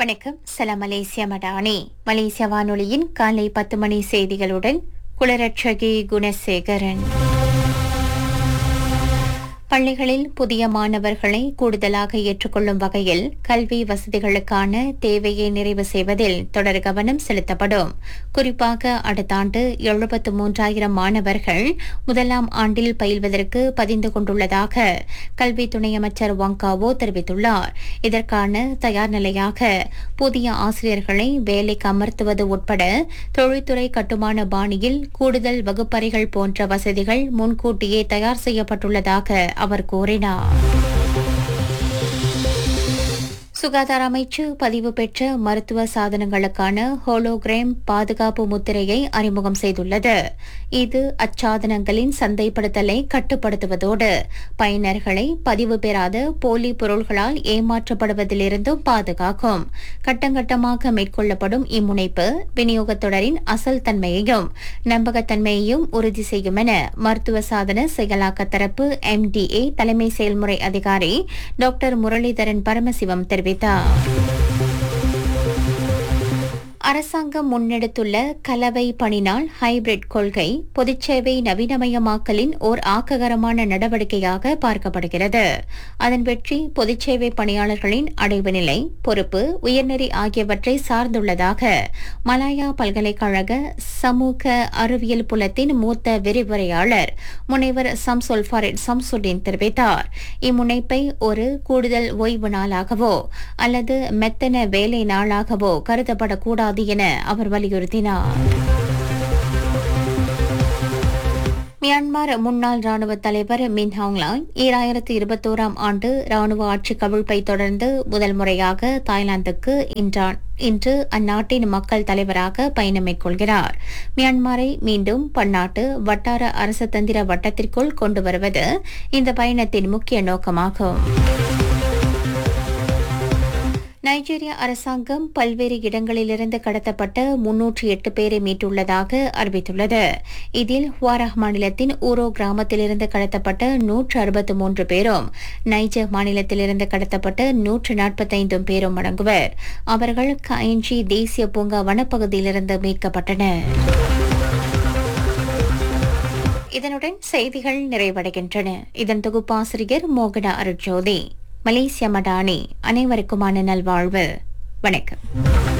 வணக்கம் சலாம் மலேசியா மடானி மலேசிய வானொலியின் காலை பத்து மணி செய்திகளுடன் குளரட்சகி குணசேகரன் பள்ளிகளில் புதிய மாணவர்களை கூடுதலாக ஏற்றுக்கொள்ளும் வகையில் கல்வி வசதிகளுக்கான தேவையை நிறைவு செய்வதில் தொடர் கவனம் செலுத்தப்படும் குறிப்பாக அடுத்த ஆண்டு எழுபத்து மூன்றாயிரம் மாணவர்கள் முதலாம் ஆண்டில் பயில்வதற்கு பதிந்து கொண்டுள்ளதாக கல்வி துணை அமைச்சர் வாங்காவோ தெரிவித்துள்ளார் இதற்கான தயார் நிலையாக புதிய ஆசிரியர்களை வேலைக்கு அமர்த்துவது உட்பட தொழில்துறை கட்டுமான பாணியில் கூடுதல் வகுப்பறைகள் போன்ற வசதிகள் முன்கூட்டியே தயார் செய்யப்பட்டுள்ளதாக அவர் கூறினார் சுகாதார அமைச்சு பதிவு பெற்ற மருத்துவ சாதனங்களுக்கான ஹோலோகிராம் பாதுகாப்பு முத்திரையை அறிமுகம் செய்துள்ளது இது அச்சாதனங்களின் சந்தைப்படுத்தலை கட்டுப்படுத்துவதோடு பயனர்களை பதிவு பெறாத போலி பொருள்களால் ஏமாற்றப்படுவதிலிருந்தும் பாதுகாக்கும் கட்டங்கட்டமாக மேற்கொள்ளப்படும் இம்முனைப்பு விநியோகத் தொடரின் அசல் தன்மையையும் நம்பகத்தன்மையையும் உறுதி செய்யும் என மருத்துவ சாதன செயலாக்க தரப்பு எம்டிஏ தலைமை செயல்முறை அதிகாரி டாக்டர் முரளிதரன் பரமசிவம் தெரிவித்தார் அரசாங்கம் முன்னெடுத்துள்ள கலவை பணிநாள் ஹைபிரிட் கொள்கை பொதுச்சேவை நவீனமயமாக்கலின் ஓர் ஆக்ககரமான நடவடிக்கையாக பார்க்கப்படுகிறது அதன் வெற்றி பொதுச்சேவை பணியாளர்களின் அடைவு நிலை பொறுப்பு உயர்நெறி ஆகியவற்றை சார்ந்துள்ளதாக மலாயா பல்கலைக்கழக சமூக அறிவியல் புலத்தின் மூத்த விரிவுரையாளர் முனைவர் சம்சுல் ஃபரிட் சம்சுddin தெரிவித்தார் இம்முனைப்பை ஒரு கூடுதல் ஓய்வு நாளாகவோ அல்லது மெத்தன வேலை நாளாகவோ கருதப்படக்கூடாது என அவர் வலியுறுத்தினார் மியான்மர் முன்னாள் ராணுவ தலைவர் மின் ஹாங்லாய் ஈராயிரத்து இருபத்தோராம் ஆண்டு ராணுவ ஆட்சி கவிழ்ப்பை தொடர்ந்து முதல் முறையாக தாய்லாந்துக்கு இன்றான் இன்று அந்நாட்டின் மக்கள் தலைவராக பயணம் மேற்கொள்கிறார் மியான்மரை மீண்டும் பன்னாட்டு வட்டார அரசதந்திர வட்டத்திற்குள் கொண்டு வருவது இந்த பயணத்தின் முக்கிய நோக்கமாகும் நைஜீரிய அரசாங்கம் பல்வேறு இடங்களிலிருந்து கடத்தப்பட்ட முன்னூற்றி எட்டு பேரை மீட்டுள்ளதாக அறிவித்துள்ளது இதில் ஹுவாரா மாநிலத்தின் ஊரோ கிராமத்திலிருந்து கடத்தப்பட்ட நூற்று அறுபத்து மூன்று பேரும் நைஜர் மாநிலத்திலிருந்து கடத்தப்பட்ட நூற்று நாற்பத்தைந்தும் பேரும் அடங்குவர் அவர்கள் கைஞ்சி தேசிய பூங்கா வனப்பகுதியிலிருந்து மீட்கப்பட்டனர் இதனுடன் செய்திகள் நிறைவடைகின்றன இதன் தொகுப்பாசிரியர் மோகன அருட்ஜோதி மலேசிய மடானி அனைவருக்குமான நல்வாழ்வு வணக்கம்